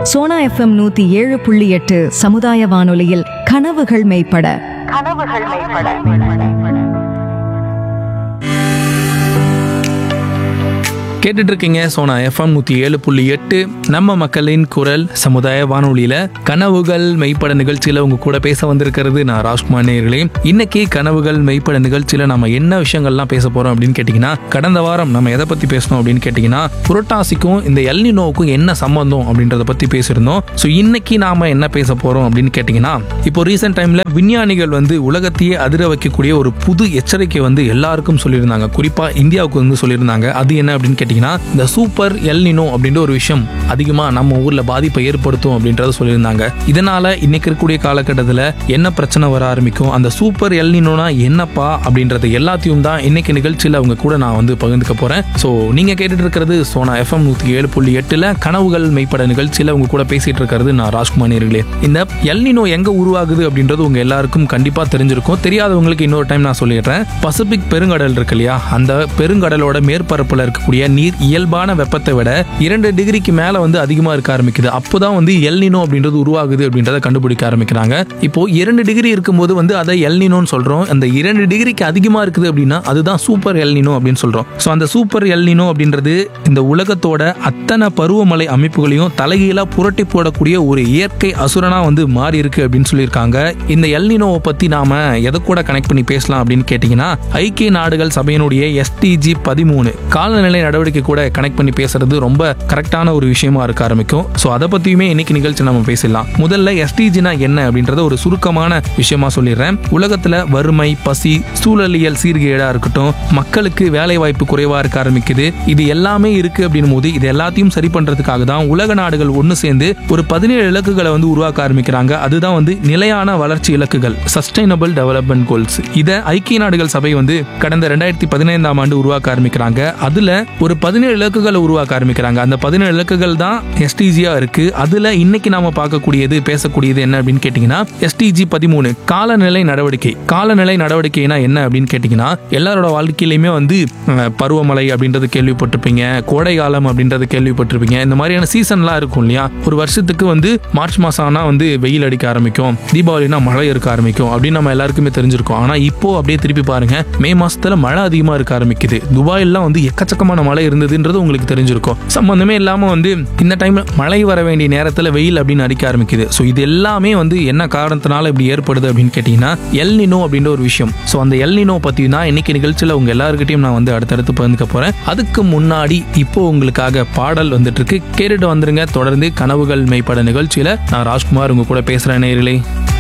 Sona FM நூத்தி ஏழு புள்ளி எட்டு சமுதாய வானொலியில் கனவுகள் மெய்ப்பட கனவுகள் மேம்பட கேட்டுட்டு இருக்கீங்க சோனா எஃப்எம் நூற்றி ஏழு புள்ளி எட்டு நம்ம மக்களின் குரல் சமுதாய வானொலியில் கனவுகள் மெய்ப்பட நிகழ்ச்சியில் உங்க கூட பேச வந்திருக்கிறது நான் ராஜ்குமார் நேயர்களே இன்னைக்கு கனவுகள் மெய்ப்பட நிகழ்ச்சியில் நம்ம என்ன விஷயங்கள்லாம் பேச போறோம் அப்படின்னு கேட்டிங்கன்னா கடந்த வாரம் நம்ம எதை பற்றி பேசணும் அப்படின்னு கேட்டிங்கன்னா புரட்டாசிக்கும் இந்த எல்னினோவுக்கும் என்ன சம்பந்தம் அப்படின்றத பற்றி பேசியிருந்தோம் ஸோ இன்னைக்கு நாம என்ன பேச போறோம் அப்படின்னு கேட்டிங்கன்னா இப்போ ரீசெண்ட் டைம்ல விஞ்ஞானிகள் வந்து உலகத்தையே அதிர வைக்கக்கூடிய ஒரு புது எச்சரிக்கை வந்து எல்லாருக்கும் சொல்லியிருந்தாங்க குறிப்பா இந்தியாவுக்கு வந்து சொல்லியிருந்தாங்க அது என்ன அப்படின்னு கேட்டிங்கன்னா இந்த சூப்பர் எல்னினோ அப்படின்ற ஒரு விஷயம் அதிகமாக நம்ம ஊரில் பாதிப்பை ஏற்படுத்தும் அப்படின்றத சொல்லியிருந்தாங்க இதனால இன்னைக்கு இருக்கக்கூடிய காலகட்டத்தில் என்ன பிரச்சனை வர ஆரம்பிக்கும் அந்த சூப்பர் எல்னினோனா என்னப்பா அப்படின்றது எல்லாத்தையும் தான் இன்னைக்கு நிகழ்ச்சியில் அவங்க கூட நான் வந்து பகிர்ந்துக்க போறேன் ஸோ நீங்க கேட்டுட்டு இருக்கிறது சோனா எஃப்எம் நூற்றி ஏழு புள்ளி எட்டுல கனவுகள் மெய்ப்பட நிகழ்ச்சியில் உங்க கூட பேசிட்டு இருக்கிறது நான் ராஜ்குமார் நேர்களே இந்த எல்னினோ எங்க உருவாகுது அப்படின்றது உங்க எல்லாருக்கும் கண்டிப்பா தெரிஞ்சிருக்கும் தெரியாதவங்களுக்கு இன்னொரு டைம் நான் சொல்லிடுறேன் பசிபிக் பெருங்கடல் இருக்கு இல்லையா அந்த பெருங்கடலோட மேற்பரப்புல இருக்கக்கூடிய நீர் இயல்பான வெப்பத்தை விட இரண்டு டிகிரிக்கு மேல வந்து அதிகமா இருக்க ஆரம்பிக்குது அப்போதான் வந்து எல்னினோ அப்படின்றது உருவாகுது அப்படின்றத கண்டுபிடிக்க ஆரம்பிக்கிறாங்க இப்போ இரண்டு டிகிரி இருக்கும்போது வந்து அதை எல்னினோன்னு சொல்றோம் அந்த இரண்டு டிகிரிக்கு அதிகமா இருக்குது அப்படின்னா அதுதான் சூப்பர் எல்னினோ அப்படின்னு சொல்றோம் ஸோ அந்த சூப்பர் எல்னினோ அப்படின்றது இந்த உலகத்தோட அத்தனை பருவமழை அமைப்புகளையும் தலைகீழா புரட்டி போடக்கூடிய ஒரு இயற்கை அசுரனா வந்து மாறி இருக்கு அப்படின்னு சொல்லியிருக்காங்க இந்த எல்னினோவை பத்தி நாம எதை கூட கனெக்ட் பண்ணி பேசலாம் அப்படின்னு கேட்டீங்கன்னா ஐக்கிய நாடுகள் சபையினுடைய எஸ்டிஜி பதிமூணு காலநிலை நடவடிக்கை கூட கனெக்ட் பண்ணி பேசுறது ரொம்ப கரெக்டான ஒரு விஷயமா இருக்க ஆரம்பிக்கும் ஸோ அதை பத்தியுமே இன்னைக்கு நிகழ்ச்சி நம்ம பேசலாம் முதல்ல எஸ்டிஜினா என்ன அப்படின்றத ஒரு சுருக்கமான விஷயமா சொல்லிடுறேன் உலகத்துல வறுமை பசி சூழலியல் சீர்கேடா இருக்கட்டும் மக்களுக்கு வேலை வாய்ப்பு குறைவா இருக்க ஆரம்பிக்குது இது எல்லாமே இருக்கு அப்படின்னும் போது இது எல்லாத்தையும் சரி பண்றதுக்காக தான் உலக நாடுகள் ஒன்று சேர்ந்து ஒரு பதினேழு இலக்குகளை வந்து உருவாக்க ஆரம்பிக்கிறாங்க அதுதான் வந்து நிலையான வளர்ச்சி இலக்குகள் சஸ்டைனபிள் டெவலப்மெண்ட் கோல்ஸ் இதை ஐக்கிய நாடுகள் சபை வந்து கடந்த ரெண்டாயிரத்தி பதினைந்தாம் ஆண்டு உருவாக்க ஆரம்பிக்கிறாங்க அதுல ஒரு பதினேழு இலக்குகளை உருவாக்க ஆரம்பிக்கிறாங்க அந்த பதினேழு இலக்குகள் தான் எஸ்டிஜியா இருக்கு அதுல இன்னைக்கு நாம பார்க்கக்கூடியது பேசக்கூடியது என்ன அப்படின்னு கேட்டீங்கன்னா எஸ்டிஜி பதிமூணு காலநிலை நடவடிக்கை காலநிலை நடவடிக்கைனா என்ன அப்படின்னு கேட்டீங்கன்னா எல்லாரோட வாழ்க்கையிலுமே வந்து அஹ், பருவமழை அப்படின்றது கேள்விப்பட்டிருப்பீங்க கோடை காலம் அப்படின்றது கேள்விப்பட்டிருப்பீங்க இந்த மாதிரியான சீசன்லாம் இருக்கும் இல்லையா ஒரு வருஷத்துக்கு வந்து மார்ச் மாசம் ஆனா வந்து வெயில் அடிக்க ஆரம்பிக்கும் தீபாவளினா மழை இருக்க ஆரம்பிக்கும் அப்படின்னு நம்ம எல்லாருக்குமே தெரிஞ்சிருக்கும் ஆனா இப்போ அப்படியே திருப்பி பாருங்க மே மாசத்துல மழை அதிகமா இருக்க ஆரம்பிக்குது துபாயிலாம் வந்து எக்கச்சக்கமான மழை இருந்ததுன்றது உங்களுக்கு தெரிஞ்சிருக்கும் சம்பந்தமே இல்லாம வந்து இந்த டைம்ல மழை வர வேண்டிய நேரத்துல வெயில் அப்படின்னு அடிக்க ஆரம்பிக்குது ஸோ இது எல்லாமே வந்து என்ன காரணத்தினால இப்படி ஏற்படுது அப்படின்னு கேட்டீங்கன்னா எல்னினோ அப்படின்ற ஒரு விஷயம் ஸோ அந்த எல்னினோ பத்தி தான் இன்னைக்கு நிகழ்ச்சியில உங்க எல்லாருக்கிட்டையும் நான் வந்து அடுத்தடுத்து பகிர்ந்துக்க போறேன் அதுக்கு முன்னாடி இப்போ உங்களுக்காக பாடல் வந்துட்டு இருக்கு கேட்டுட்டு வந்துருங்க தொடர்ந்து கனவுகள் மெய்ப்பட நிகழ்ச்சியில நான் ராஜ்குமார் உங்க கூட பேசுறேன் நேயர்களே